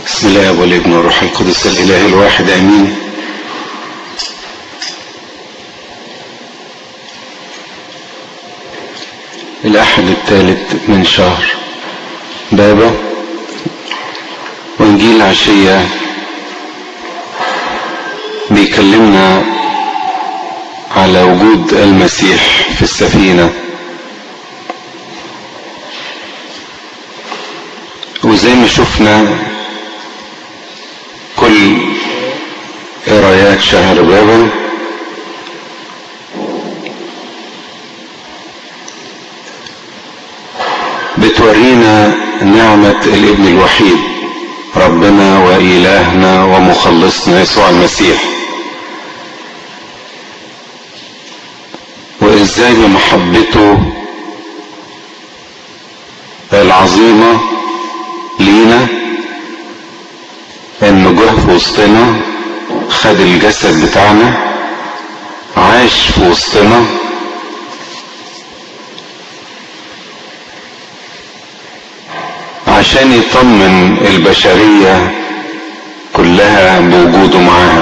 بسم الله والابن والروح القدس الاله الواحد امين الاحد الثالث من شهر بابا وانجيل عشية بيكلمنا على وجود المسيح في السفينة وزي ما شفنا كل قرايات شهر بابا بتورينا نعمة الابن الوحيد ربنا وإلهنا ومخلصنا يسوع المسيح وإزاي بمحبته العظيمة لينا انه جه في وسطنا خد الجسد بتاعنا عاش في وسطنا عشان يطمن البشرية كلها بوجوده معاها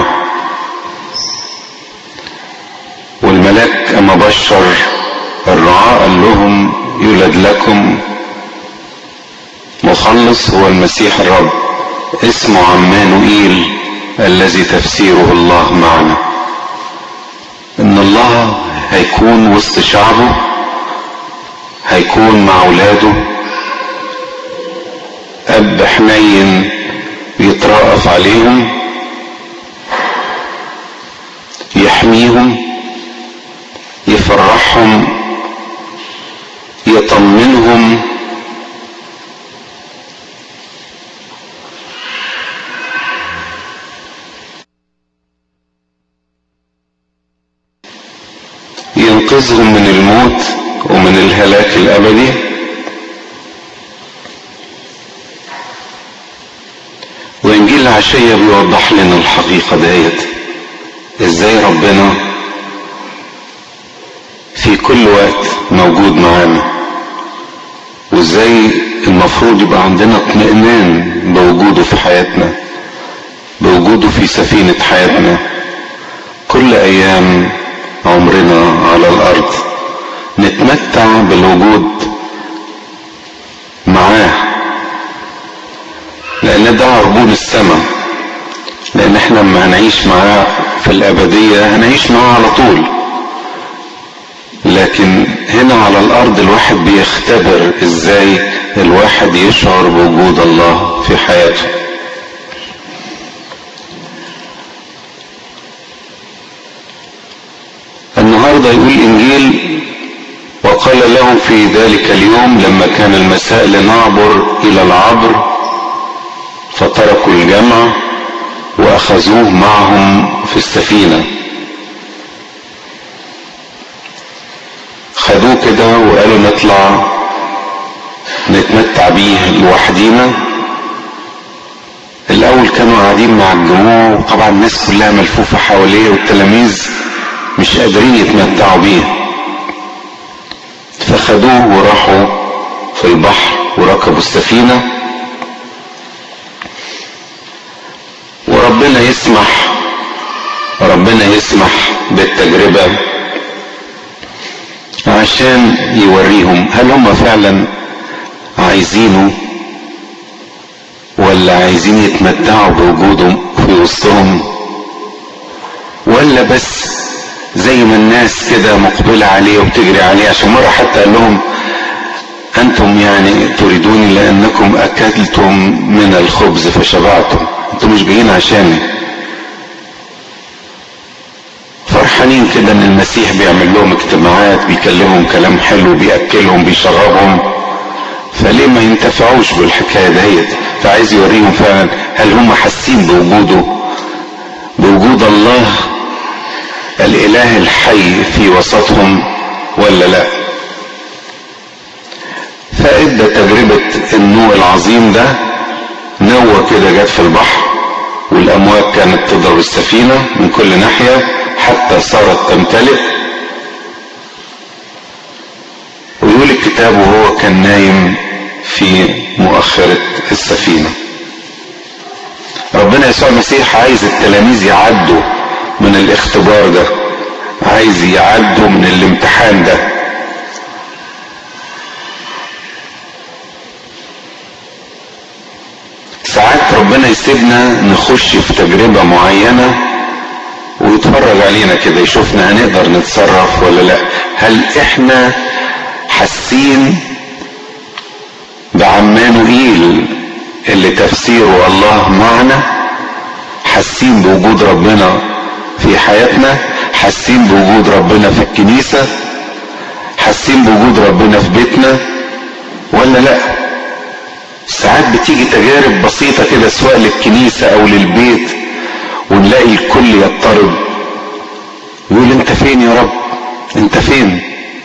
والملاك اما بشر الرعاء قال لهم يولد لكم مخلص هو المسيح الرب اسمه عمانوئيل الذي تفسيره الله معنا ان الله هيكون وسط شعبه هيكون مع اولاده اب حنين يترأف عليهم يحميهم يفرحهم يطمنهم ينقذهم من الموت ومن الهلاك الابدي وانجيل العشية بيوضح لنا الحقيقة ديت ازاي ربنا في كل وقت موجود معانا وازاي المفروض يبقى عندنا اطمئنان بوجوده في حياتنا بوجوده في سفينة حياتنا كل ايام عمرنا على الارض نتمتع بالوجود معاه لان ده عربون السماء لان احنا لما هنعيش معاه في الابدية هنعيش معاه على طول لكن هنا على الارض الواحد بيختبر ازاي الواحد يشعر بوجود الله في حياته النهاردة يقول الإنجيل وقال لهم في ذلك اليوم لما كان المساء لنعبر إلى العبر فتركوا الجمع وأخذوه معهم في السفينة خدوه كده وقالوا نطلع نتمتع بيه لوحدينا الأول كانوا قاعدين مع الجموع وطبعا الناس كلها ملفوفة حواليه والتلاميذ مش قادرين يتمتعوا بيه فخدوه وراحوا في البحر وركبوا السفينة وربنا يسمح ربنا يسمح بالتجربة عشان يوريهم هل هم فعلا عايزينه ولا عايزين يتمتعوا بوجوده في وسطهم ولا بس زي ما الناس كده مقبلة عليه وبتجري عليه عشان مرة حتى قال لهم أنتم يعني تريدوني لأنكم أكلتم من الخبز فشبعتم أنتم مش جايين عشاني فرحانين كده ان المسيح بيعمل لهم اجتماعات بيكلمهم كلام حلو بيأكلهم بيشربهم فليه ما ينتفعوش بالحكاية دهيت فعايز يوريهم فعلا هل هم حاسين بوجوده بوجود الله الاله الحي في وسطهم ولا لا فادى تجربة النوء العظيم ده نوة كده جت في البحر والامواج كانت تضرب السفينة من كل ناحية حتى صارت تمتلئ ويقول الكتاب وهو كان نايم في مؤخرة السفينة ربنا يسوع المسيح عايز التلاميذ يعدوا من الاختبار ده عايز يعدوا من الامتحان ده ساعات ربنا يسيبنا نخش في تجربة معينة ويتفرج علينا كده يشوفنا هنقدر نتصرف ولا لا هل احنا حاسين بعمانوئيل اللي تفسيره الله معنا حاسين بوجود ربنا في حياتنا حاسين بوجود ربنا في الكنيسة حاسين بوجود ربنا في بيتنا ولا لا ساعات بتيجي تجارب بسيطة كده سواء للكنيسة او للبيت ونلاقي الكل يضطرب يقول انت فين يا رب انت فين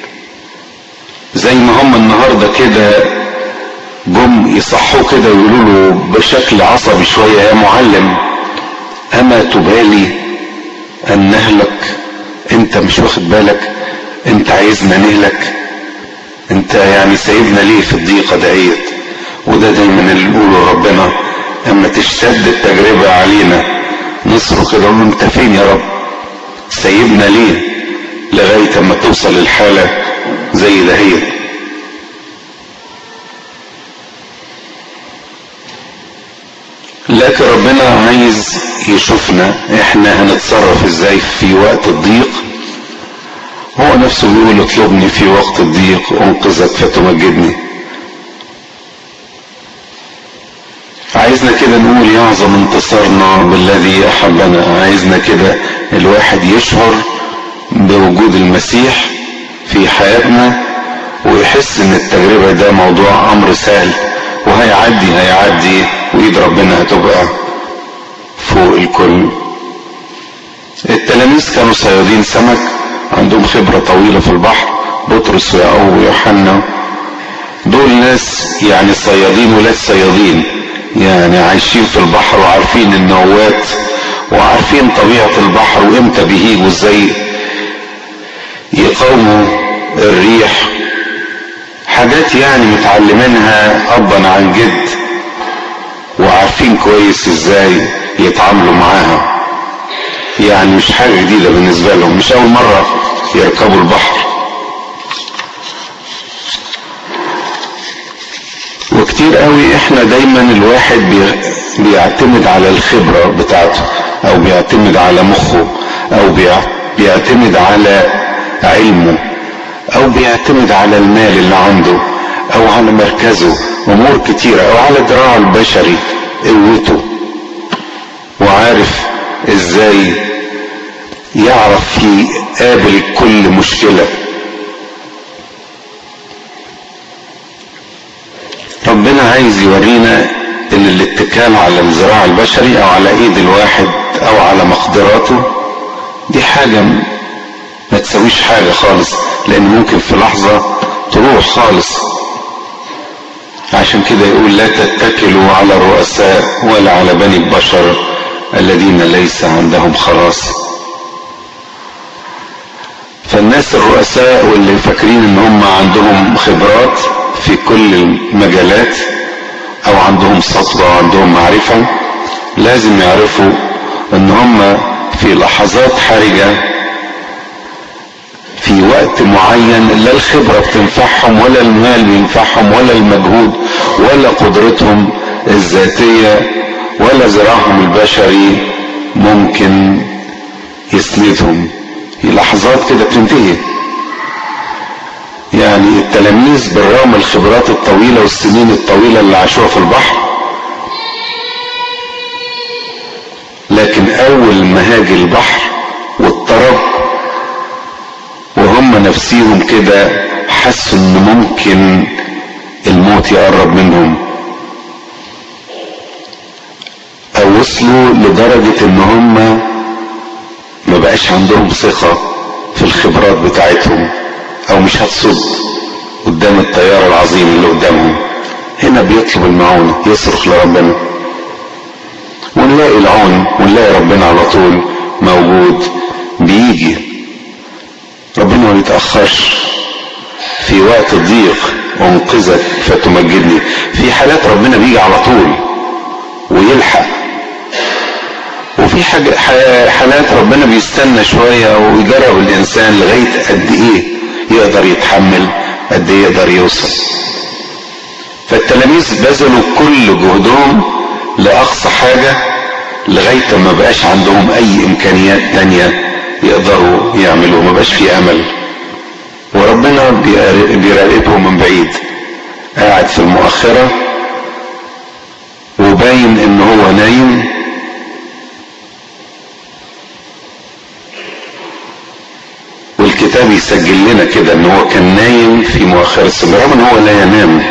زي ما هم النهارده كده جم يصحوه كده ويقولوا له بشكل عصبي شويه يا معلم اما تبالي ان نهلك انت مش واخد بالك انت عايزنا نهلك انت يعني سايبنا ليه في الضيقه دهيت وده دايما اللي نقوله ربنا اما تشتد التجربه علينا نصرخ كده نقول انت فين يا رب سايبنا ليه لغايه اما توصل الحاله زي دهيت لكن ربنا عايز يشوفنا احنا هنتصرف ازاي في وقت الضيق هو نفسه بيقول اطلبني في وقت الضيق انقذك فتمجدني عايزنا كده نقول يعظم انتصارنا بالذي احبنا عايزنا كده الواحد يشعر بوجود المسيح في حياتنا ويحس ان التجربة ده موضوع امر سهل وهيعدي هيعدي وايد ربنا هتبقى فوق الكل التلاميذ كانوا صيادين سمك عندهم خبرة طويلة في البحر بطرس ويعقوب ويوحنا دول ناس يعني صيادين ولاد صيادين يعني عايشين في البحر وعارفين النوات وعارفين طبيعة البحر وامتى بيهيجوا ازاي يقاوموا الريح حاجات يعني متعلمينها ابا عن جد وعارفين كويس ازاي يتعاملوا معاها يعني مش حاجة جديدة بالنسبة لهم مش اول مرة يركبوا البحر وكتير قوي احنا دايما الواحد بيعتمد على الخبرة بتاعته او بيعتمد على مخه او بيعتمد على علمه او بيعتمد على المال اللي عنده او على مركزه امور كتيرة او على دراعه البشري قوته وعارف ازاي يعرف يقابل كل مشكلة ربنا عايز يورينا ان الاتكال على الذراع البشري او على ايد الواحد او على مقدراته دي حاجة ما تسويش حاجة خالص لان ممكن في لحظة تروح خالص عشان كده يقول لا تتكلوا على الرؤساء ولا على بني البشر الذين ليس عندهم خلاص فالناس الرؤساء واللي فاكرين ان هم عندهم خبرات في كل المجالات او عندهم سطوة وعندهم معرفة لازم يعرفوا ان هم في لحظات حرجة في وقت معين لا الخبرة بتنفعهم ولا المال بينفعهم ولا المجهود ولا قدرتهم الذاتية ولا ذراعهم البشري ممكن يسندهم في لحظات كده بتنتهي يعني التلاميذ بالرغم الخبرات الطويلة والسنين الطويلة اللي عاشوها في البحر لكن اول ما هاجي البحر واضطرب وهم نفسيهم كده حسوا ان ممكن الموت يقرب منهم او وصلوا لدرجة ان هم ما بقاش عندهم ثقة في الخبرات بتاعتهم او مش هتصد قدام التيار العظيم اللي قدامهم هنا بيطلب المعونة يصرخ لربنا ونلاقي العون ونلاقي ربنا على طول موجود بيجي ربنا ما يتأخرش في وقت الضيق انقذك فتمجدني في حالات ربنا بيجي على طول ويلحق وفي حاجة حالات ربنا بيستنى شوية ويجرب الإنسان لغاية قد إيه يقدر يتحمل قد إيه يقدر يوصل فالتلاميذ بذلوا كل جهدهم لأقصى حاجة لغاية ما بقاش عندهم أي إمكانيات تانية يقدروا يعملوا ما بقاش في أمل وربنا بيراقبهم من بعيد قاعد في المؤخرة وباين ان هو نايم والكتاب يسجل لنا كده ان هو كان نايم في مؤخر السبت رغم ان هو لا ينام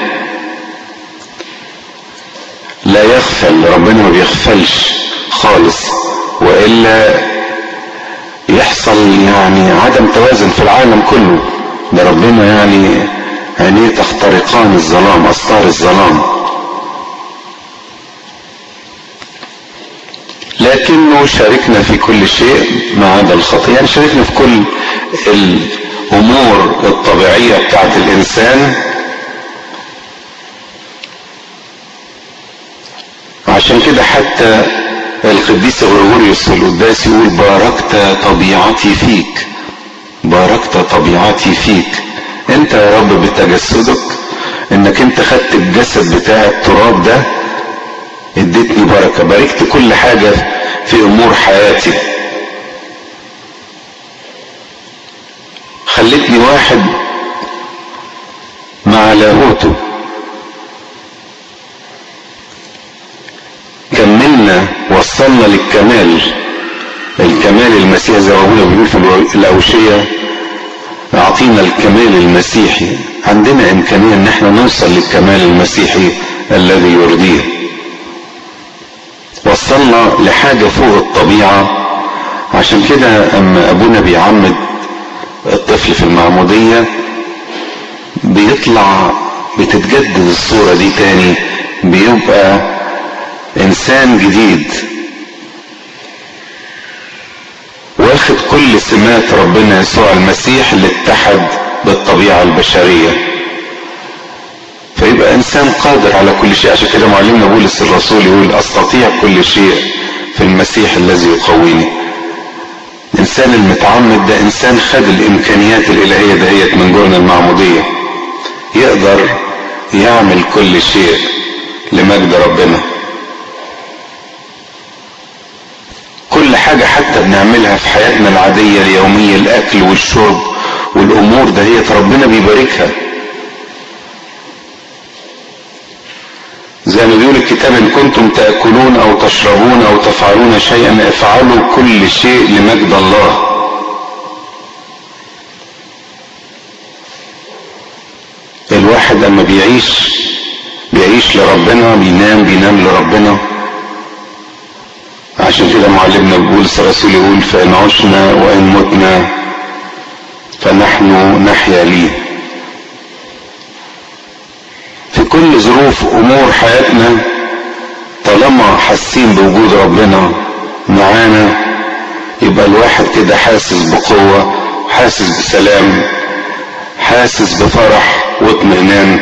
لا يغفل ربنا ما بيغفلش خالص والا يحصل يعني عدم توازن في العالم كله ده ربنا يعني عينيه تخترقان الظلام استار الظلام لكنه شاركنا في كل شيء ما عدا الخطيئة يعني شاركنا في كل الأمور الطبيعية بتاعت الإنسان عشان كده حتى القديس غريغوريوس في القداس يقول باركت طبيعتي فيك باركت طبيعتي فيك انت يا رب بتجسدك انك انت خدت الجسد بتاع التراب ده اديتني بركة باركت كل حاجة في امور حياتي خلتني واحد مع لاهوته كملنا وصلنا للكمال الكمال المسيح زي ما ابونا بيقول في الاوشيه اعطينا الكمال المسيحي عندنا امكانيه ان احنا نوصل للكمال المسيحي الذي يرضيه وصلنا لحاجه فوق الطبيعه عشان كده اما ابونا بيعمد الطفل في المعموديه بيطلع بتتجدد الصوره دي تاني بيبقى انسان جديد واخد كل سمات ربنا يسوع المسيح اللي اتحد بالطبيعة البشرية فيبقى انسان قادر على كل شيء عشان كده معلمنا بولس الرسول يقول استطيع كل شيء في المسيح الذي يقويني الانسان المتعمد ده انسان خد الامكانيات الالهية دهيت من جرن المعمودية يقدر يعمل كل شيء لمجد ربنا كل حاجة حتى بنعملها في حياتنا العادية اليومية الأكل والشرب والأمور دهيت ربنا بيباركها زي ما بيقول الكتاب إن كنتم تأكلون أو تشربون أو تفعلون شيئا افعلوا كل شيء لمجد الله الواحد لما بيعيش بيعيش لربنا بينام بينام لربنا عشان كده معلمنا بولس الرسول يقول فإن عشنا وإن متنا فنحن نحيا ليه في كل ظروف أمور حياتنا طالما حاسين بوجود ربنا معانا يبقى الواحد كده حاسس بقوة حاسس بسلام حاسس بفرح واطمئنان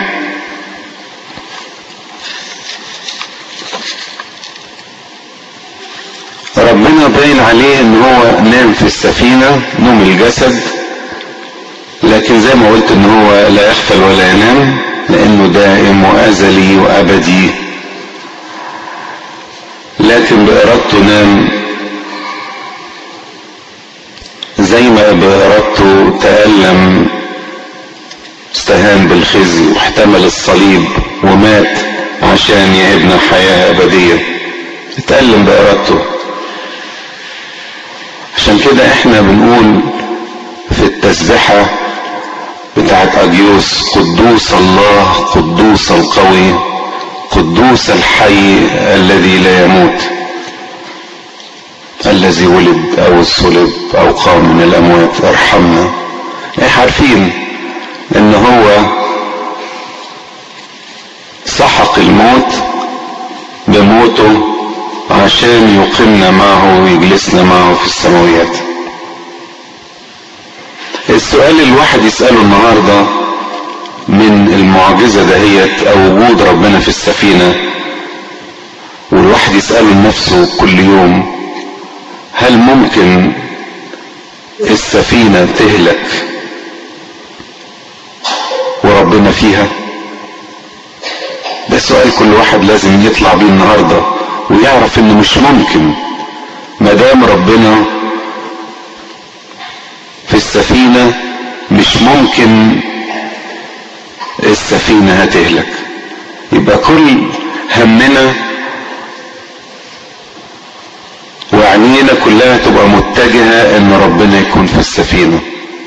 ربنا باين عليه ان هو نام في السفينة نوم الجسد لكن زي ما قلت ان هو لا يغفل ولا ينام لانه دائم وازلي وابدي لكن بارادته نام زي ما بارادته تألم استهان بالخزي واحتمل الصليب ومات عشان يهبنا حياة أبدية اتألم بإرادته عشان كده احنا بنقول في التسبحة بتاعت أجيوس قدوس الله قدوس القوي قدوس الحي الذي لا يموت الذي ولد أو صلب أو قام من الأموات ارحمنا احنا عارفين ان هو سحق الموت بموته عشان يقيمنا معه ويجلسنا معه في السماويات السؤال اللي الواحد يسأله النهاردة من المعجزة دهيت او وجود ربنا في السفينة والواحد يسأله لنفسه كل يوم هل ممكن السفينة تهلك وربنا فيها ده سؤال كل واحد لازم يطلع بيه النهاردة ويعرف انه مش ممكن ما دام ربنا في السفينة مش ممكن السفينة هتهلك يبقى كل همنا وعنينا كلها تبقى متجهة ان ربنا يكون في السفينة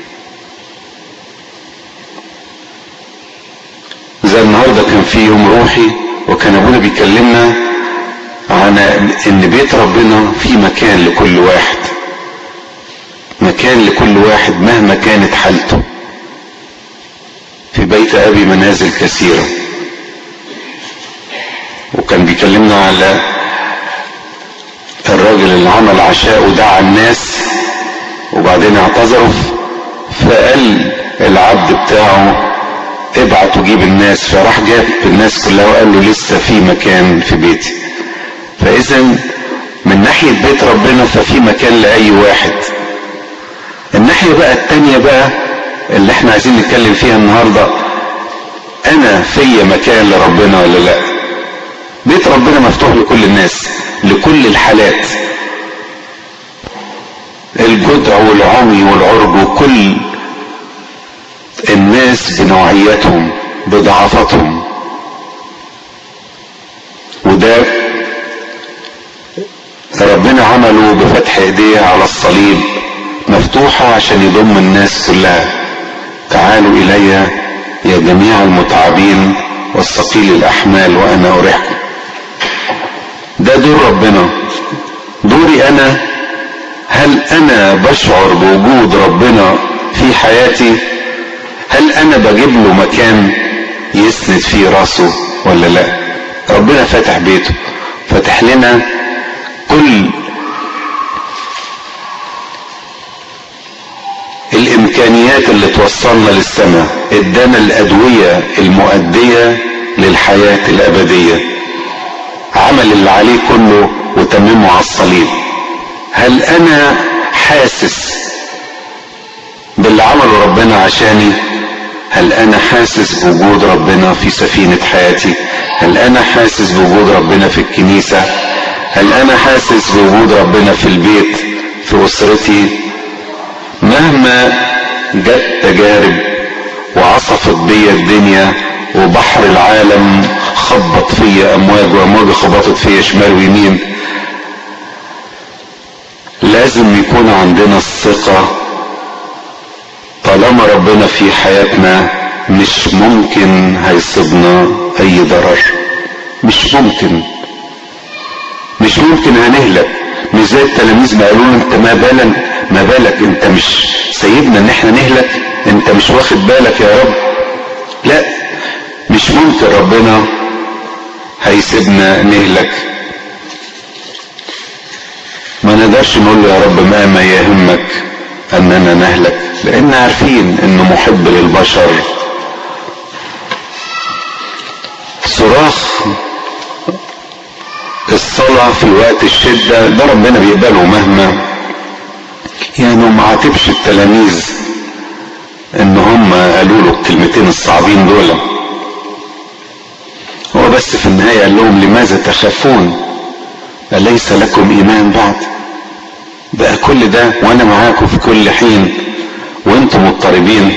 زي النهاردة كان في يوم روحي وكان ابونا بيكلمنا عن ان بيت ربنا في مكان لكل واحد مكان لكل واحد مهما كانت حالته في بيت ابي منازل كثيرة وكان بيكلمنا على الراجل اللي عمل عشاء ودعا الناس وبعدين اعتذروا فقال العبد بتاعه ابعت وجيب الناس فراح جاب الناس كلها وقال له لسه في مكان في بيتي فاذا من ناحية بيت ربنا ففي مكان لأي واحد الناحية بقى التانية بقى اللي احنا عايزين نتكلم فيها النهاردة انا فيا مكان لربنا ولا لا بيت ربنا مفتوح لكل الناس لكل الحالات الجدع والعمي والعرج وكل الناس بنوعيتهم بضعفتهم وده ربنا عمله بفتح ايديه على الصليب مفتوحة عشان يضم الناس كلها تعالوا الي يا جميع المتعبين والثقيل الاحمال وانا اريحكم ده دور ربنا دوري انا هل انا بشعر بوجود ربنا في حياتي هل انا بجيب له مكان يسند فيه راسه ولا لا ربنا فاتح بيته فتح لنا كل الامكانيات اللي توصلنا للسماء ادانا الادوية المؤدية للحياة الابدية عمل اللي عليه كله وتممه على الصليب هل انا حاسس باللي عمله ربنا عشاني هل انا حاسس بوجود ربنا في سفينة حياتي هل انا حاسس بوجود ربنا في الكنيسة هل انا حاسس بوجود ربنا في البيت في اسرتي مهما جت تجارب وعصفت بيا الدنيا وبحر العالم خبط فيا امواج وامواج خبطت فيا شمال ويمين لازم يكون عندنا الثقة طالما ربنا في حياتنا مش ممكن هيصيبنا اي ضرر مش ممكن مش ممكن هنهلك مش زي التلاميذ ما قالوا انت ما بالك ما بالك انت مش سيبنا ان احنا نهلك انت مش واخد بالك يا رب لا مش ممكن ربنا هيسيبنا نهلك ما نقدرش نقول له يا رب ما ما يهمك اننا نهلك لان عارفين انه محب للبشر صراخ الصلاة في وقت الشدة ده ربنا بيقبله مهما يعني ما عاتبش التلاميذ ان هم قالوا له الكلمتين الصعبين دول هو بس في النهاية قال لهم لماذا تخافون أليس لكم إيمان بعد بقى كل ده وأنا معاكم في كل حين وأنتم مضطربين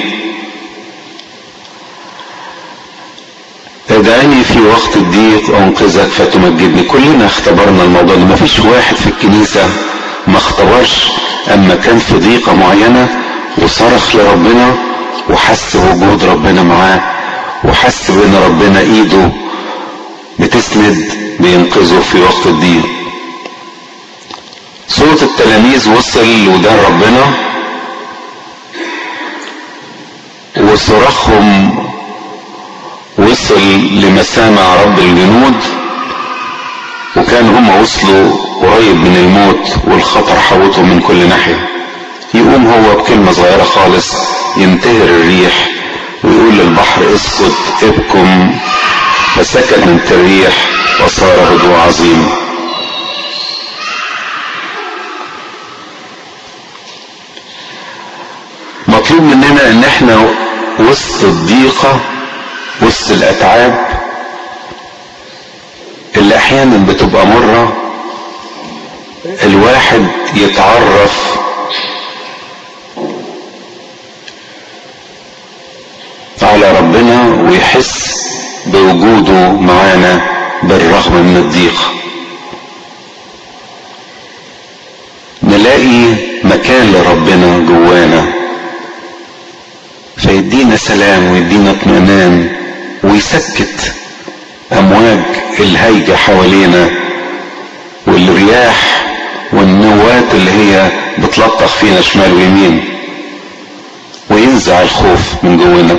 ادعاني في وقت الضيق أنقذك فتمجدني كلنا اختبرنا الموضوع ده مفيش واحد في الكنيسة ما اختبرش أما كان في ضيقة معينة وصرخ لربنا وحس بوجود ربنا معاه وحس بان ربنا ايده بتسند بينقذه في وقت الضيق صوت التلاميذ وصل ودان ربنا وصراخهم وصل لمسامع رب الجنود وكان هم وصلوا قريب من الموت والخطر حوطهم من كل ناحيه يقوم هو بكلمة صغيرة خالص ينتهر الريح ويقول للبحر اسكت ابكم فسكنت الريح وصار هدوء عظيم هنا ان احنا وسط الضيقة وسط الاتعاب اللي احيانا بتبقى مرة الواحد يتعرف على ربنا ويحس بوجوده معانا بالرغم من الضيق نلاقي مكان لربنا جوانا فيدينا سلام ويدينا اطمئنان ويسكت امواج الهيجة حوالينا والرياح والنوات اللي هي بتلطخ فينا شمال ويمين وينزع الخوف من جوانا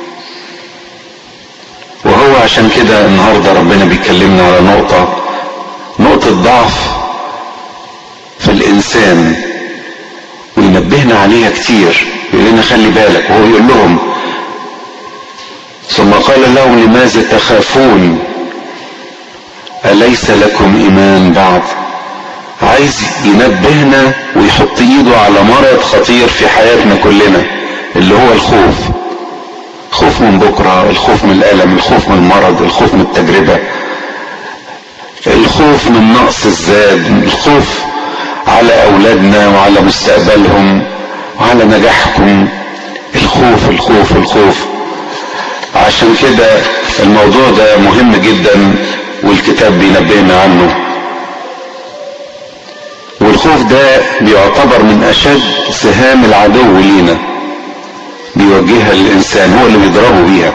وهو عشان كده النهارده ربنا بيكلمنا على نقطة نقطة ضعف في الإنسان وينبهنا عليها كتير يقول لنا خلي بالك وهو يقول لهم ثم قال لهم لماذا تخافون أليس لكم إيمان بعد عايز ينبهنا ويحط ايده على مرض خطير في حياتنا كلنا اللي هو الخوف الخوف من بكرة الخوف من الألم الخوف من المرض الخوف من التجربة الخوف من نقص الزاد الخوف على أولادنا وعلى مستقبلهم وعلى نجاحكم الخوف الخوف الخوف عشان كده الموضوع ده مهم جدا والكتاب بينبهنا عنه والخوف ده بيعتبر من أشد سهام العدو لينا بيوجهها للإنسان هو اللي بيضربه بيها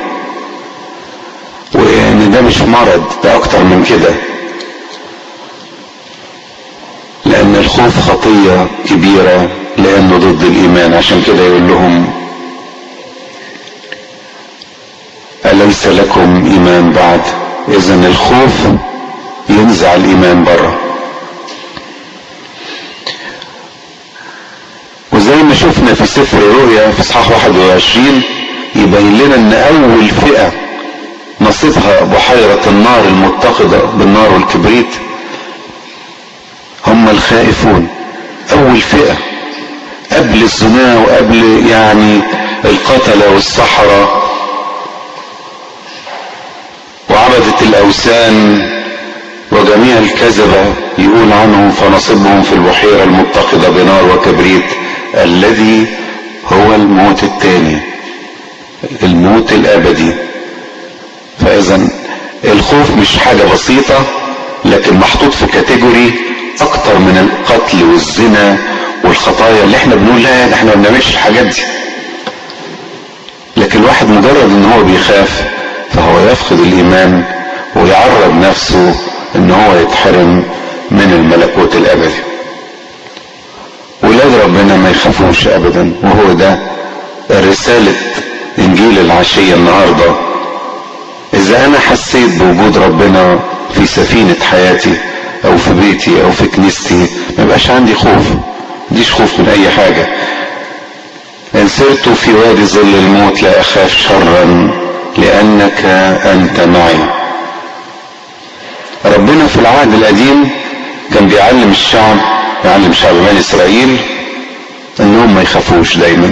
وإن ده مش مرض ده أكتر من كده لأن الخوف خطية كبيرة لأنه ضد الإيمان عشان كده يقول لهم أليس لكم إيمان بعد إذا الخوف ينزع الإيمان بره وزي ما شفنا في سفر الرؤيا في اصحاح 21 يبين لنا ان اول فئة نصيبها بحيرة النار المتقدة بالنار والكبريت هم الخائفون اول فئة قبل الزنا وقبل يعني القتلة والسحرة وعبدة الاوثان وجميع الكذبة يقول عنهم فنصبهم في البحيرة المتقدة بنار وكبريت الذي هو الموت الثاني الموت الابدي فاذا الخوف مش حاجة بسيطة لكن محطوط في كاتيجوري اكتر من القتل والزنا والخطايا اللي احنا بنقول لا ده احنا ما بنعملش الحاجات دي لكن الواحد مجرد ان هو بيخاف فهو يفقد الايمان ويعرض نفسه ان هو يتحرم من الملكوت الابدي ولاد ربنا ما يخافوش ابدا وهو ده رسالة انجيل العشية النهاردة اذا انا حسيت بوجود ربنا في سفينة حياتي او في بيتي او في كنيستي ما يبقاش عندي خوف ديش خوف من اي حاجة ان سرت في وادي ظل الموت لا اخاف شرا لانك انت معي ربنا في العهد القديم كان بيعلم الشعب يعلم شعب بني اسرائيل انهم ما يخافوش دايما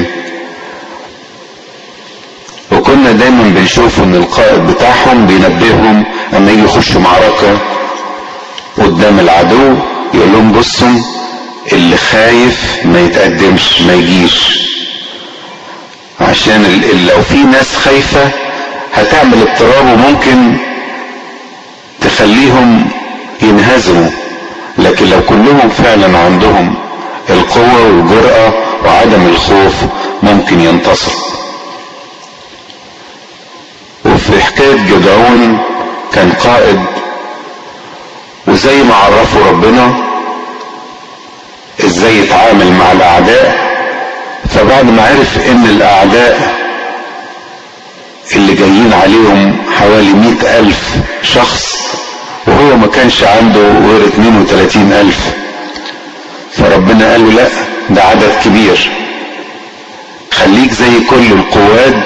وكنا دايما بنشوف ان القائد بتاعهم بينبههم اما يجي يخشوا معركة قدام العدو يقول لهم بصوا اللي خايف ما يتقدمش ما يجيش عشان لو في ناس خايفة هتعمل اضطراب وممكن تخليهم ينهزموا لكن لو كلهم فعلا عندهم القوة والجرأة وعدم الخوف ممكن ينتصر وفي حكاية جدعون كان قائد وزي ما عرفوا ربنا ازاي يتعامل مع الاعداء فبعد ما عرف ان الاعداء اللي جايين عليهم حوالي مئة الف شخص وهو ما كانش عنده غير 32 ألف فربنا قال له لا ده عدد كبير خليك زي كل القواد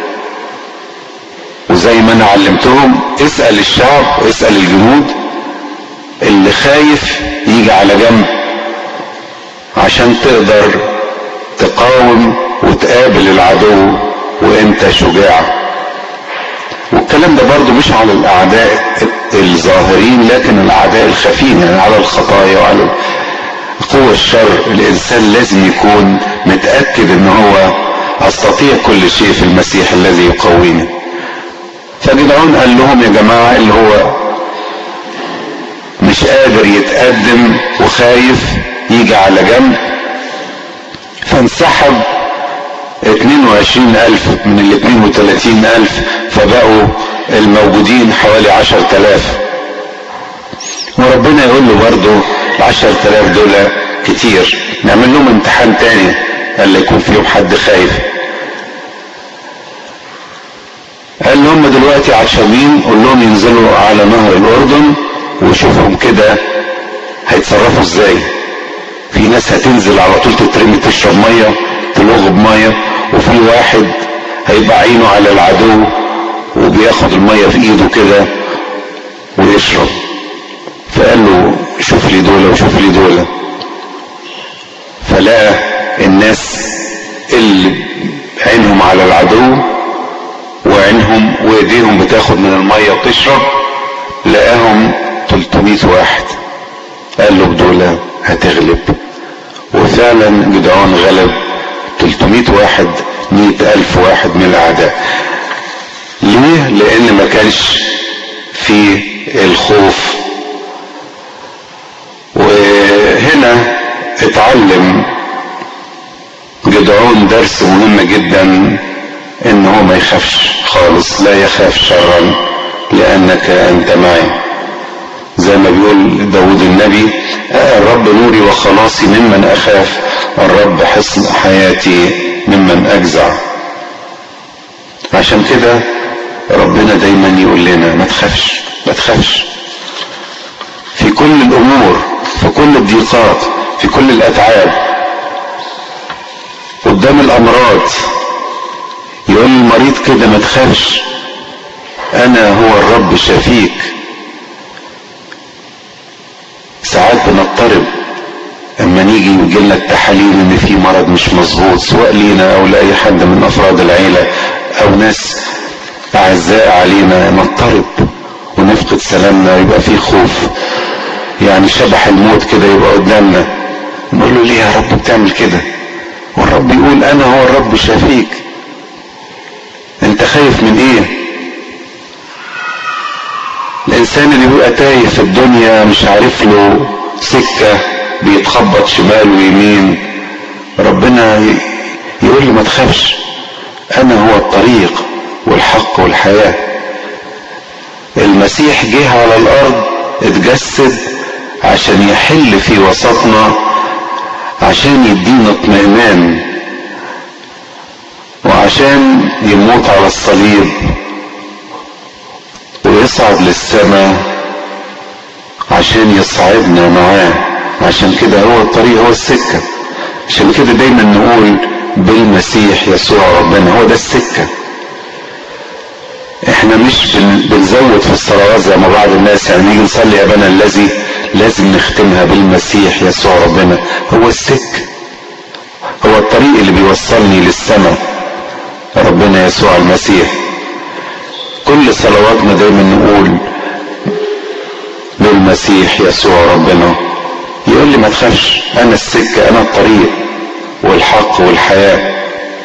وزي ما انا علمتهم اسأل الشعب اسأل الجنود اللي خايف يجي على جنب عشان تقدر تقاوم وتقابل العدو وانت شجاع والكلام ده برضو مش على الاعداء الظاهرين لكن الاعداء الخفيين يعني على الخطايا وعلى قوة الشر الانسان لازم يكون متأكد ان هو استطيع كل شيء في المسيح الذي يقويني فجدعون قال لهم يا جماعة اللي هو مش قادر يتقدم وخايف يجي على جنب فانسحب 22 ألف من ال 32 ألف فبقوا الموجودين حوالي 10000 وربنا يقول له برضه ال 10000 دول كتير نعمل لهم امتحان تاني قال يكون فيهم حد خايف قال لهم دلوقتي عشمين قول لهم ينزلوا على نهر الأردن وشوفهم كده هيتصرفوا ازاي في ناس هتنزل على طول تترمي تشرب ميه تلغ بميه وفي واحد هيبقى عينه على العدو وبياخد الميه في ايده كده ويشرب فقال له شوف لي دول وشوف لي دول فلقى الناس اللي عينهم على العدو وعينهم وايديهم بتاخد من الميه وتشرب لقاهم 300 واحد قال له بدول هتغلب وفعلا جدعان غلب 300 واحد 100 ألف واحد من الأعداء ليه؟ لأن ما كانش في الخوف وهنا اتعلم جدعون درس مهم جدا ان هو ما يخافش خالص لا يخاف شرا لانك انت معي زي ما بيقول داود النبي آه الرب نوري وخلاصي ممن اخاف الرب حصن حياتي ممن اجزع عشان كده ربنا دايما يقول لنا ما تخافش ما تخافش في كل الامور في كل الضيقات في كل الاتعاب قدام الامراض يقول المريض كده ما تخافش انا هو الرب شفيك ساعات بنضطرب اما نيجي يجي لنا التحاليل ان في مرض مش مظبوط سواء لينا او لاي حد من افراد العيله او ناس اعزاء علينا نضطرب ونفقد سلامنا ويبقى في خوف يعني شبح الموت كده يبقى قدامنا نقول له ليه يا رب بتعمل كده والرب يقول انا هو الرب شفيك انت خايف من ايه الانسان اللي بيبقى تايه في الدنيا مش عارف له سكة بيتخبط شمال ويمين ربنا يقول له ما تخافش انا هو الطريق والحق والحياة المسيح جه على الارض اتجسد عشان يحل في وسطنا عشان يدينا اطمئنان وعشان يموت على الصليب ويصعد للسماء عشان يصعدنا معاه عشان كده هو الطريق هو السكة عشان كده دايما نقول بالمسيح يسوع ربنا هو ده السكة احنا مش بنزود في الصلوات زي ما بعض الناس يعني نيجي نصلي ابانا الذي لازم نختمها بالمسيح يسوع ربنا هو السكة هو الطريق اللي بيوصلني للسماء ربنا يسوع المسيح كل صلواتنا دايما نقول بالمسيح يسوع ربنا يقول لي ما تخافش انا السكة انا الطريق والحق والحياة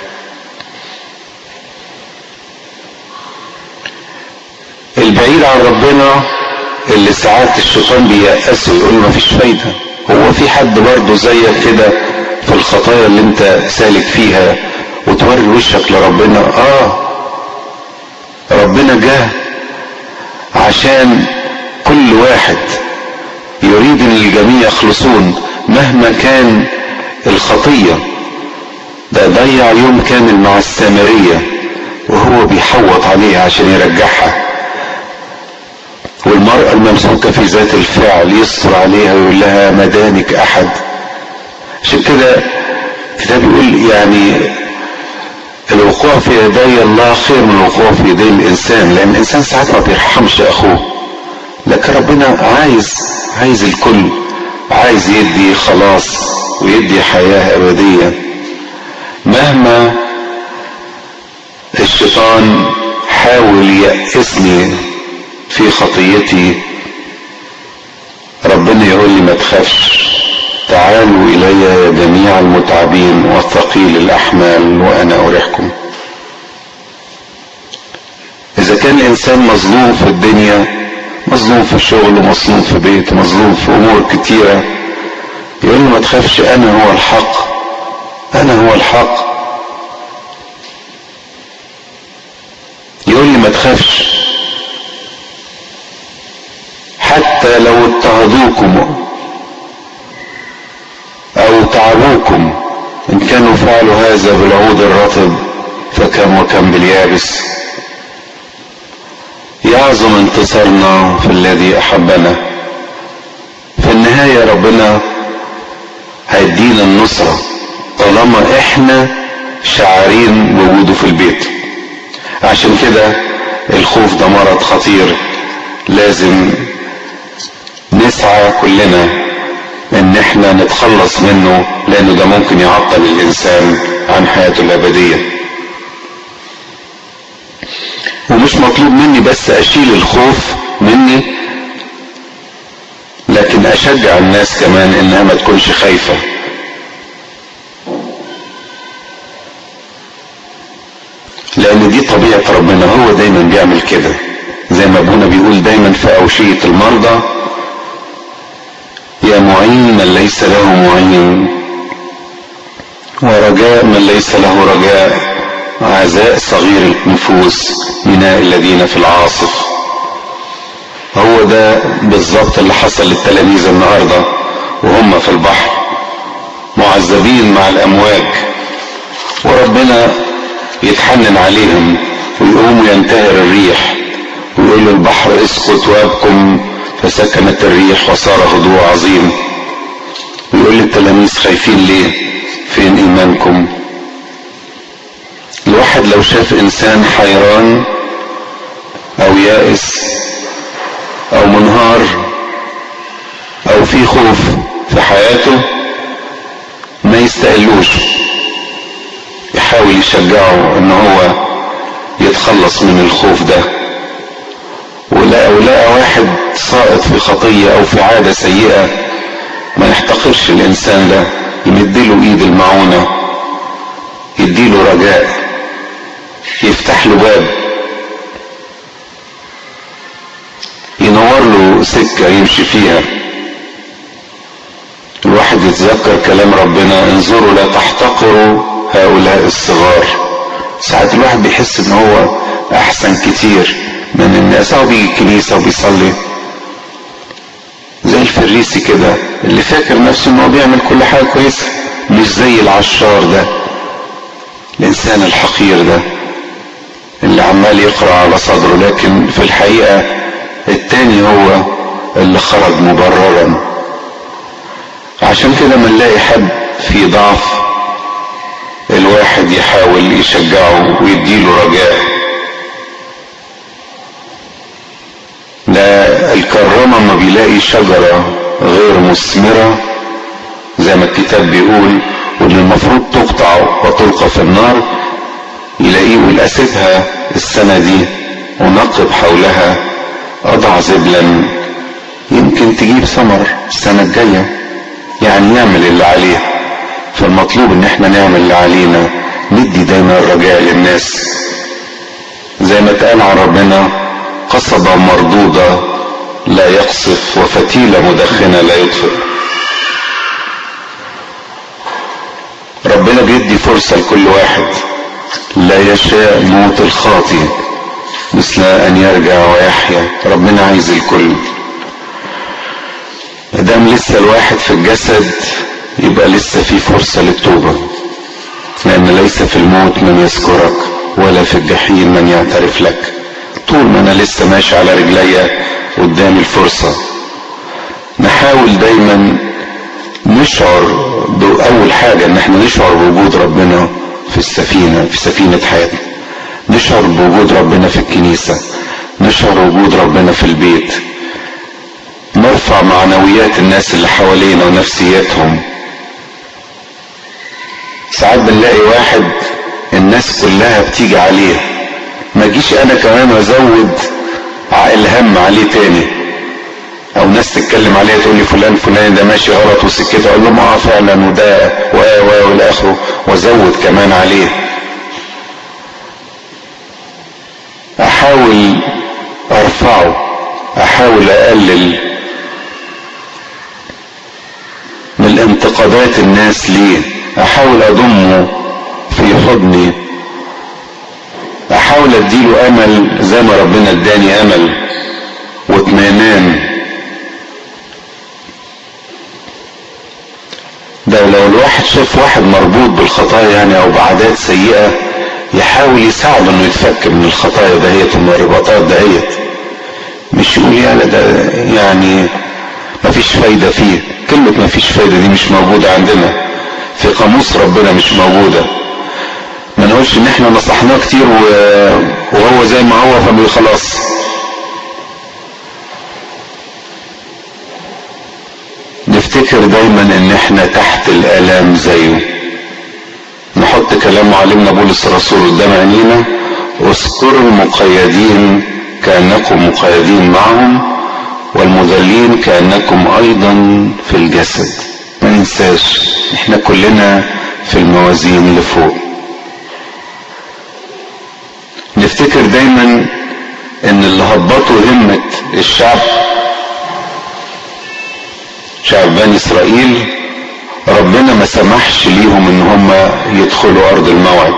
البعيد عن ربنا اللي ساعات الشيطان بييأسه يقول له مفيش فايدة هو في حد برضه زيك كده في الخطايا اللي انت سالك فيها وتوري وشك لربنا اه ربنا جه عشان كل واحد يريد ان الجميع يخلصون مهما كان الخطية ده ضيع يوم كامل مع السامرية وهو بيحوط عليها عشان يرجعها والمرأة الممسوكة في ذات الفعل يستر عليها ويقول لها مدانك أحد عشان كده الكتاب يقول يعني الوقوع في يدي الله خير من الوقوع في يدي الإنسان لأن الإنسان ساعات ما بيرحمش أخوه لكن ربنا عايز عايز الكل عايز يدي خلاص ويدي حياة أبدية مهما الشيطان حاول يأسني في خطيتي ربنا يقول لي ما تخافش تعالوا إلي يا جميع المتعبين والثقيل الأحمال وأنا أريحكم إذا كان الإنسان مظلوم في الدنيا مظلوم في الشغل ومظلوم في بيت مظلوم في أمور كتيرة يقول له ما تخافش أنا هو الحق أنا هو الحق يقول لي ما تخافش حتى لو اضطهدوكم او تعبوكم ان كانوا فعلوا هذا بالعود الرطب فكم وكم باليابس يعظم انتصارنا في الذي احبنا في النهاية ربنا هيدينا النصرة طالما احنا شعارين بوجوده في البيت عشان كده الخوف ده مرض خطير لازم نسعى كلنا ان احنا نتخلص منه لانه ده ممكن يعطل الانسان عن حياته الابديه ومش مطلوب مني بس اشيل الخوف مني لكن اشجع الناس كمان انها ما تكونش خايفه لان دي طبيعه ربنا هو دايما بيعمل كده زي ما ابونا بيقول دايما في اوشيه المرضى يا معين من ليس له معين ورجاء من ليس له رجاء عزاء صغير النفوس ميناء الذين في العاصف هو ده بالظبط اللي حصل للتلاميذ النهارده وهم في البحر معذبين مع الامواج وربنا يتحنن عليهم ويقوموا ينتهر الريح ويقول البحر اسكت وابكم فسكنت الريح وصار هدوء عظيم ويقول للتلاميذ خايفين ليه فين ايمانكم الواحد لو شاف انسان حيران او يائس او منهار او في خوف في حياته ما يستقلوش يحاول يشجعه ان هو يتخلص من الخوف ده ولقى ولقى واحد ساقط في خطية او في عادة سيئة ما يحتقرش الانسان ده يمدله ايد المعونة يديله رجاء يفتح له باب ينور له سكة يمشي فيها الواحد يتذكر كلام ربنا انظروا لا تحتقروا هؤلاء الصغار ساعات الواحد بيحس ان هو احسن كتير من الناس او بيجي الكنيسة وبيصلي زي الفريسي كده اللي فاكر نفسه ان هو بيعمل كل حاجة كويسة مش زي العشار ده الانسان الحقير ده اللي عمال يقرأ على صدره لكن في الحقيقة التاني هو اللي خرج مبررا عشان كده ما نلاقي حد في ضعف الواحد يحاول يشجعه ويديله رجاء ده الكرامة ما بيلاقي شجرة غير مثمرة زي ما الكتاب بيقول واللي المفروض تقطع وتلقى في النار يلاقيه يقول اسيبها السنة دي ونقب حولها اضع زبلا يمكن تجيب ثمر السنة الجاية يعني يعمل اللي عليه فالمطلوب ان احنا نعمل اللي علينا ندي دايما الرجاء للناس زي ما اتقال عن ربنا قصبة مردودة لا يقصف وفتيلة مدخنة لا يطفئ ربنا بيدي فرصة لكل واحد لا يشاء موت الخاطي مثل ان يرجع ويحيا ربنا عايز الكل مادام لسه الواحد في الجسد يبقى لسه في فرصة للتوبة لأن ليس في الموت من يذكرك ولا في الجحيم من يعترف لك طول ما أنا لسه ماشي على رجليا قدامي الفرصة نحاول دايما نشعر بأول حاجة إن احنا نشعر بوجود ربنا في السفينة في سفينة حياتنا نشعر بوجود ربنا في الكنيسة نشعر بوجود ربنا في البيت نرفع معنويات الناس اللي حوالينا ونفسياتهم ساعات بنلاقي واحد الناس كلها بتيجي عليه ما جيش انا كمان ازود الهم عليه تاني او ناس تتكلم عليه تقول لي فلان فلان ده ماشي غلط وسكته اقول لهم اه فعلا وده و و والى اخره وازود كمان عليه احاول ارفعه احاول اقلل من انتقادات الناس ليه احاول اضمه في حضني احاول اديله امل زي ما ربنا اداني امل واطمئنان ده لو الواحد شاف واحد مربوط بالخطايا يعني او بعادات سيئة يحاول يساعده انه يتفك من الخطايا دهيت والمربطات دهيت مش يقول يا ده يعني مفيش فايدة فيه كلمة مفيش فايدة دي مش موجودة عندنا في قاموس ربنا مش موجودة ما نقولش ان احنا نصحناه كتير وهو زي ما هو فبي خلاص نفتكر دايما ان احنا تحت الالام زيه نحط كلام معلمنا بولس الرسول قدام عينينا اذكروا المقيدين كانكم مقيدين معهم والمذلين كانكم ايضا في الجسد ما ننساش احنا كلنا في الموازين اللي فوق نفتكر دايما ان اللي هبطوا همة الشعب شعب بني اسرائيل ربنا ما سمحش ليهم ان هم يدخلوا ارض الموعد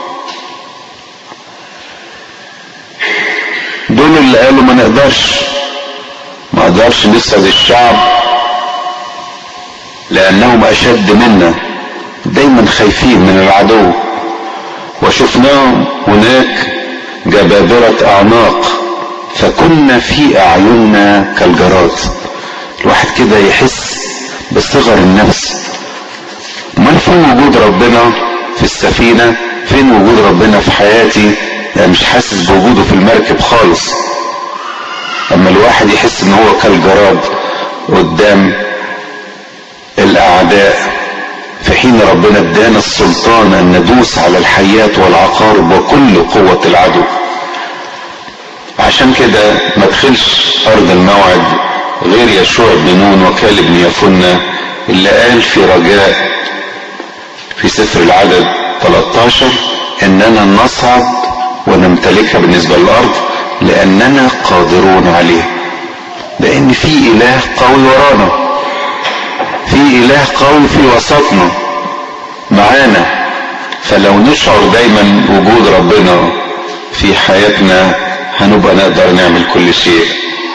دول اللي قالوا ما نقدرش ما نقدرش نسعد الشعب لانهم اشد منا دايما خايفين من العدو وشفناهم هناك جبابرة اعناق فكنا في اعيننا كالجراد الواحد كده يحس بصغر النفس امال فين وجود ربنا في السفينة فين وجود ربنا في حياتي يعني مش حاسس بوجوده في المركب خالص اما الواحد يحس ان هو كالجراد قدام الاعداء في حين ربنا ادانا السلطان ان ندوس على الحيات والعقارب وكل قوة العدو عشان كده ما دخلش ارض الموعد غير يشوع بن نون وكالب بن يفنة اللي قال في رجاء في سفر العدد 13 اننا نصعد ونمتلكها بالنسبة للارض لاننا قادرون عليه لان في اله قوي ورانا في اله قوي في وسطنا معانا فلو نشعر دايما وجود ربنا في حياتنا هنبقى نقدر نعمل كل شيء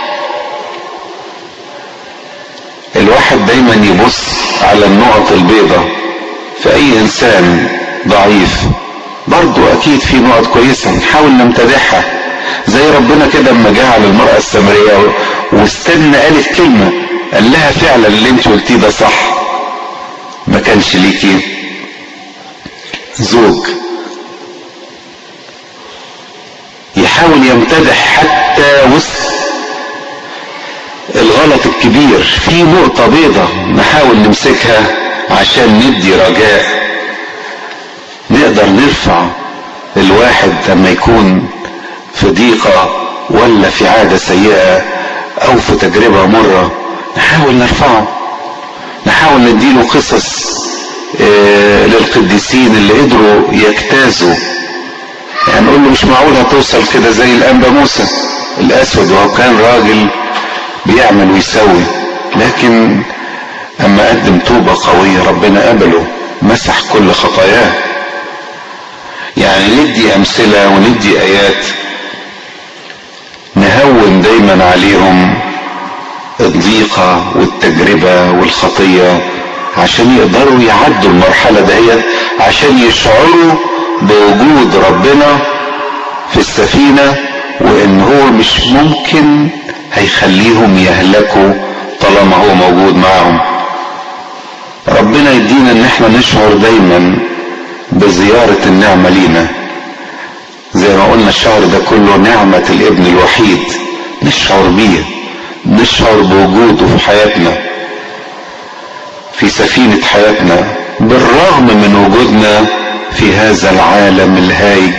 الواحد دايما يبص على النقط البيضة في اي انسان ضعيف برضو اكيد في نقط كويسة نحاول نمتدحها زي ربنا كده اما جه على المرأة السامرية واستنى قالت كلمة قال لها فعلا اللي انت قلتيه ده صح ما كانش ليكي زوج يحاول يمتدح حتى وسط الغلط الكبير في نقطة بيضة نحاول نمسكها عشان ندي رجاء نقدر نرفع الواحد لما يكون في ضيقة ولا في عادة سيئة او في تجربة مرة نحاول نرفعه نحاول نديله قصص آه للقديسين اللي قدروا يجتازوا يعني نقول له مش معقول هتوصل كده زي الانبا موسى الاسود وهو كان راجل بيعمل ويسوي لكن اما قدم توبة قوية ربنا قبله مسح كل خطاياه يعني ندي امثلة وندي ايات نهون دايما عليهم الضيقة والتجربة والخطية عشان يقدروا يعدوا المرحلة دهيت عشان يشعروا بوجود ربنا في السفينة وان هو مش ممكن هيخليهم يهلكوا طالما هو موجود معهم ربنا يدينا ان احنا نشعر دايما بزيارة النعمة لينا زي ما قلنا الشعر ده كله نعمة الابن الوحيد نشعر بيه نشعر بوجوده في حياتنا في سفينة حياتنا بالرغم من وجودنا في هذا العالم الهايج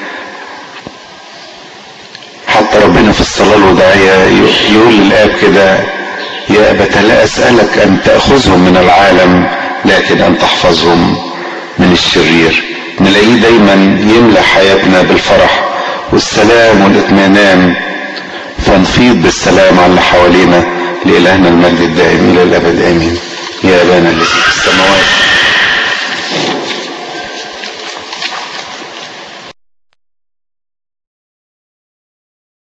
حتى ربنا في الصلاة الوداعية يقول للآب كده يا أبت لا أسألك أن تأخذهم من العالم لكن أن تحفظهم من الشرير نلاقيه دايما يملى حياتنا بالفرح والسلام والاطمئنان فنفيض بالسلام على اللي حوالينا لإلهنا المجد الدائم إلى الأبد آمين يا أبانا الذي في السماوات